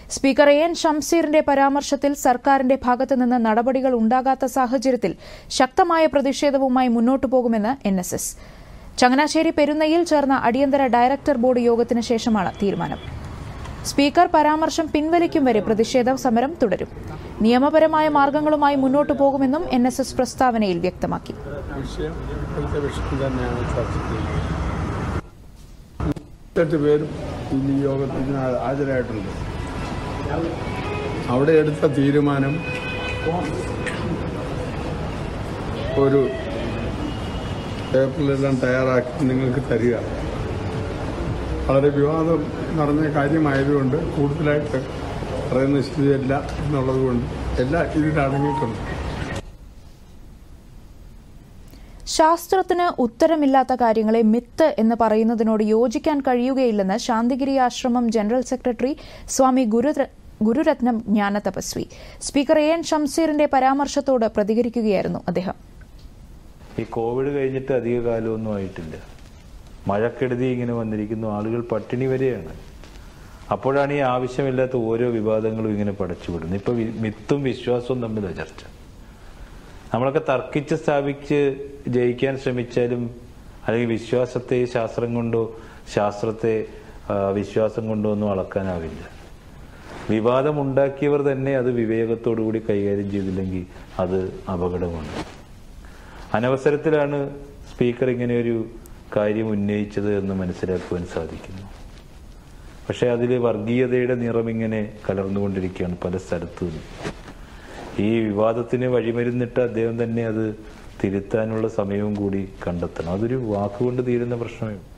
Speaker A N ഷംസീറിന്റെ പരാമർശത്തിൽ സർക്കാരിന്റെ ഭാഗത്തുനിന്ന് നടപടികൾ ഉണ്ടാകാത്ത സാഹചര്യത്തിൽ ശക്തമായ പ്രതിഷേധവുമായി മുന്നോട്ടു പോകുമെന്ന് എൻ എസ് എസ് ചങ്ങനാശ്ശേരി പെരുന്നയിൽ ചേർന്ന അടിയന്തര ഡയറക്ടർ ബോർഡ് യോഗത്തിന് ശേഷമാണ് തീരുമാനം സ്പീക്കർ പരാമർശം പിൻവലിക്കും വരെ പ്രതിഷേധ സമരം തുടരും നിയമപരമായ മാർഗങ്ങളുമായി മുന്നോട്ടു പോകുമെന്നും എൻ എസ് എസ് പ്രസ്താവനയിൽ വ്യക്തമാക്കി വിഷയം ഇപ്പോഴത്തെ വിഷയം തന്നെയാണ് ചർച്ച ചെയ്യുന്നത് എട്ട് പേരും ഈ യോഗത്തിന് ഹാ- ഹാജരായിട്ടുണ്ട് അവിടെ എടുത്ത തീരുമാനം ഒരു പേപ്പറിലെല്ലാം തയ്യാറാക്കി നിങ്ങൾക്ക് തരിക വളരെ വിവാദം നിറഞ്ഞ കാര്യമായതുകൊണ്ട് കൂടുതലായിട്ട് പറയുന്നത് ശരിയല്ല എന്നുള്ളത് കൊണ്ട് എല്ലാം ഇതിലടങ്ങിയിട്ടുണ്ട് ശാസ്ത്രത്തിന് ഉത്തരമില്ലാത്ത കാര്യങ്ങളെ മിത്ത് എന്ന് പറയുന്നതിനോട് യോജിക്കാൻ കഴിയുകയില്ലെന്ന് ശാന്തിഗിരി ആശ്രമം ജനറൽ സെക്രട്ടറി സ്വാമി ഗുരുര- Gururathnam Jnanathapaswi speaker A N ഷംസീറിന്റെ പരാമർശത്തോട് പ്രതികരിക്കുകയായിരുന്നു അദ്ദേഹം ഈ കോവിഡ് കഴിഞ്ഞിട്ട് അധിക കാലമൊന്നും ആയിട്ടില്ല മഴക്കെടുതി ഇങ്ങനെ വന്നിരിക്കുന്നു ആളുകൾ പട്ടിണി വരെയാണ് അപ്പോഴാണ് ഈ ആവശ്യമില്ലാത്ത ഓരോ വിവാദങ്ങളും ഇങ്ങനെ പടച്ചുവിടുന്നത് ഇപ്പൊ വി- മിത്തും വിശ്വാസവും തമ്മിലാണ് ചർച്ച നമ്മളൊക്കെ തർക്കിച്ച് സ്ഥാപിച്ച് ജയിക്കാൻ ശ്രമിച്ചാലും അല്ലെങ്കിൽ വിശ്വാസത്തെ ശാസ്ത്രം കൊണ്ടോ ശാസ്ത്രത്തെ ആ, വിശ്വാസം കൊണ്ടോ ഒന്നും അളക്കാനാവില്ല വിവാദം ഉണ്ടാക്കിയവർ തന്നെ അത് വിവേകത്തോടു കൂടി കൈകാര്യം ചെയ്തില്ലെങ്കിൽ അത് അപകടമാണ് അനവസരത്തിലാണ് സ്പീക്കർ ഇങ്ങനെ ഒരു കാര്യം ഉന്നയിച്ചത് എന്ന് മനസ്സിലാക്കുവാൻ സാധിക്കുന്നു പക്ഷെ അതിൽ വർഗീയതയുടെ നിറം ഇങ്ങനെ കലർന്നുകൊണ്ടിരിക്കുകയാണ് പല സ്ഥലത്തു നിന്നും ഈ വിവാദത്തിന് വഴിമരുന്നിട്ട് അദ്ദേഹം തന്നെ അത് തിരുത്താനുള്ള സമയവും കൂടി കണ്ടെത്തണം അതൊരു വാക്കുകൊണ്ട് തീരുന്ന പ്രശ്നമേ ഉള്ളൂ.